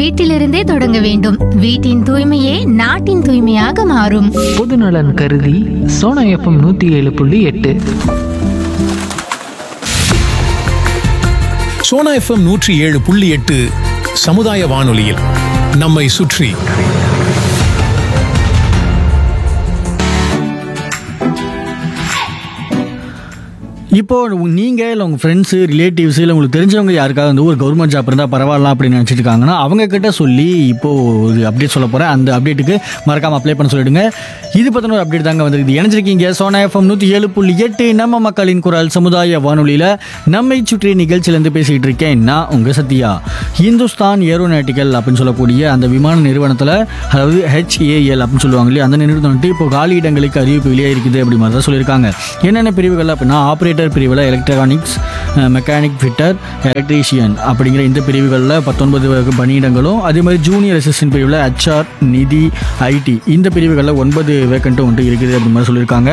வீட்டிலிருந்தே தொடங்க வேண்டும் வீட்டின் தூய்மையே நாட்டின் தூய்மையாக மாறும் பொதுநலன் கருதி சோனா எஃப்எம் நூற்றி ஏழு புள்ளி எட்டு சோனா எஃப்எம் நூற்றி ஏழு புள்ளி எட்டு சமுதாய வானொலியில் நம்மை சுற்றி இப்போ உ- நீங்க இல்லை உங்க ஃப்ரெண்ட்ஸு ரிலேட்டிவ்ஸ் இல்லை உங்களுக்கு தெரிஞ்சவங்க யாருக்காவது வந்து ஒரு கவர்மெண்ட் ஜாப் இருந்தால் பரவாயில்ல அப்படின்னு நினச்சிட்டு இருக்காங்கன்னா அவங்க கிட்ட சொல்லி இப்போ ஒரு அப்டேட் சொல்ல போறேன் அந்த அப்டேட்டுக்கு மறக்காம அப்ளை பண்ண சொல்லிடுங்க இது பத்தின ஒரு அப்டேட் தாங்க வந்திருக்குது இணைஞ்சிருக்கீங்க சோனா எஃப்எம் நூற்றி ஏழு புள்ளி எட்டு நம்ம மக்களின் குரல் சமுதாய வானொலியில் நம்மை சுற்றி நிகழ்ச்சியிலேருந்து பேசிக்கிட்டு இருக்கேன் நான் உங்க சத்யா இந்துஸ்தான் ஏரோநாட்டிக்கல் அப்படின்னு சொல்லக்கூடிய அந்த விமான நிறுவனத்தில் அதாவது ஹெச்ஏஎல் அப்படின்னு சொல்லுவாங்க இல்லையா அந்த நிறுவனம் வந்துட்டு இப்போ காலி இடங்களுக்கு அறிவிப்பு வெளியே இருக்குது அப்படி மாதிரி தான் சொல்லியிருக்காங்க என்னென்ன பிரிவுகள் அப்படின்னா ஆப்ரேட்டர் பிரிவில் எலக்ட்ரானிக்ஸ் மெக்கானிக் ஃபிட்டர் எலக்ட்ரீஷியன் அப்படிங்கிற இந்த பிரிவுகளில் பத்தொன்பது பணியிடங்களும் அதே மாதிரி ஜூனியர் அசிஸ்டன்ட் பிரிவில் ஹெச்ஆர் நிதி ஐடி இந்த பிரிவுகளில் ஒன்பது வேக்கண்ட்டும் வந்துட்டு இருக்குது அப்படி மாதிரி சொல்லியிருக்காங்க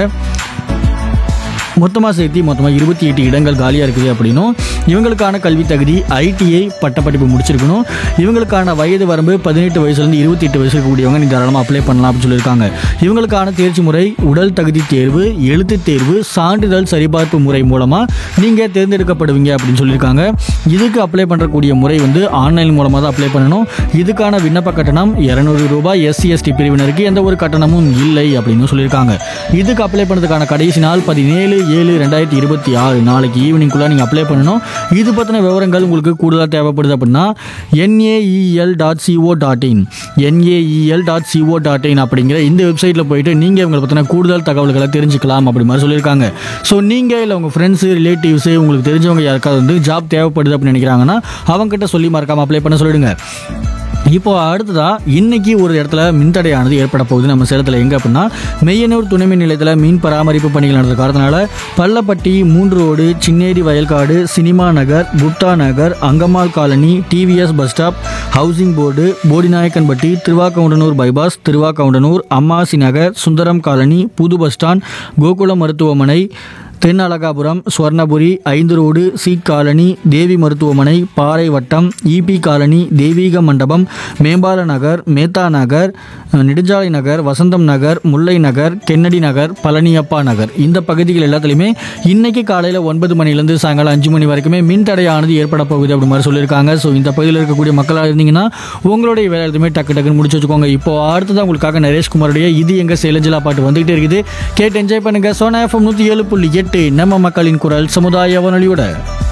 மொத்தமாக சேர்த்து மொத்தமாக இருபத்தி எட்டு இடங்கள் காலியாக இருக்குது அப்படின்னும் இவங்களுக்கான கல்வி தகுதி ஐடிஐ பட்டப்படிப்பு முடிச்சிருக்கணும் இவங்களுக்கான வயது வரம்பு பதினெட்டு வயசுலேருந்து இருபத்தி எட்டு வயசு இருக்கக்கூடியவங்க நீ தாராளமாக அப்ளை பண்ணலாம் அப்படின்னு சொல்லியிருக்காங்க இவங்களுக்கான தேர்ச்சி முறை உடல் தகுதி தேர்வு எழுத்து தேர்வு சான்றிதழ் சரிபார்ப்பு முறை மூலமாக நீங்கள் தேர்ந்தெடுக்கப்படுவீங்க அப்படின்னு சொல்லியிருக்காங்க இதுக்கு அப்ளை பண்ணுறக்கூடிய முறை வந்து ஆன்லைன் மூலமாக தான் அப்ளை பண்ணணும் இதுக்கான விண்ணப்ப கட்டணம் இரநூறு ரூபாய் எஸ்சி எஸ்டி பிரிவினருக்கு எந்த ஒரு கட்டணமும் இல்லை அப்படின்னு சொல்லியிருக்காங்க இதுக்கு அப்ளை பண்ணுறதுக்கான கடைசி நாள் பதினேழு ஏழு ரெண்டாயிரத்தி இருபத்தி ஆறு நாளைக்கு ஈவினிங்குள்ளே நீங்கள் அப்ளை பண்ணணும் இது பற்றின விவரங்கள் உங்களுக்கு கூடுதலாக தேவைப்படுது அப்படின்னா NAEL dot CO dot in NAEL dot CO dot in அப்படிங்கிற இந்த வெப்சைட்டில் போயிட்டு நீங்கள் இவங்களை பற்றின கூடுதல் தகவல்களை தெரிஞ்சுக்கலாம் அப்படி மாதிரி சொல்லியிருக்காங்க ஸோ நீங்கள் இல்லை உங்கள் ஃப்ரெண்ட்ஸு ரிலேட்டிவ்ஸு உங்களுக்கு தெரிஞ்சவங்க யாருக்காவது வந்து ஜாப் தேவைப்படுது அப்படின்னு நினைக்கிறாங்கன்னா அவங்ககிட்ட சொல்லி மறக்காமல் அப்ளை பண்ண சொல்லிடுங்க இப்போ அடுத்ததா இன்னைக்கு ஒரு இடத்துல மின்தடையானது ஏற்பட போகுது நம்ம சேலத்தில் எங்கே அப்படின்னா மெய்யனூர் துணைமின் நிலையத்தில் மீன் பராமரிப்பு பணிகள் நடந்த காரணத்தினால பள்ளப்பட்டி மூன்று road Chinneri Vayalkadu cinema Nagar Gupta Nagar Angammal colony TVS bus stop housing board Bodinayakkanpatti Thiruvakkoundanur bypass Thiruvakkoundanur Ammasi Nagar Sundaram colony புது பஸ் ஸ்டாண்ட் கோகுலம் மருத்துவமனை தென் அழகாபுரம் சுவர்ணபுரி ஐந்து ரோடு சீட் காலனி தேவி மருத்துவமனை பாறை வட்டம் இபி காலனி தெய்வீக மண்டபம் மேம்பால நகர் மேத்தா நகர் நெடுஞ்சாலை நகர் வசந்தம் நகர் முல்லை நகர் கென்னடி நகர் பழனியப்பா நகர் இந்த பகுதிகள் எல்லாத்துலேயுமே இன்னைக்கு காலையில் ஒன்பது மணிலேருந்து சாயங்காலம் அஞ்சு மணி வரைக்குமே மின் தடையானது ஏற்பட போகுது அப்படி மாதிரி சொல்லியிருக்காங்க ஸோ இந்த பகுதியில் இருக்கக்கூடிய மக்களாக இருந்தீங்கன்னா உங்களுடைய வேலை எல்லாத்தையுமே டக்கு டக்குன்னு முடிச்சு வச்சுக்கோங்க இப்போ அடுத்ததான் உங்களுக்காக நரேஷ்குமாருடைய இது எங்க சேலஞ்சிலா பாட்டு வந்துகிட்டே இருக்குது கேட்டு என்ஜாய் பண்ணுங்க சோனா எஃப்எம் நூற்றி ஏழு புள்ளி எட்டு நம்ம மக்களின் குரல் சமுதாய வானொலியோட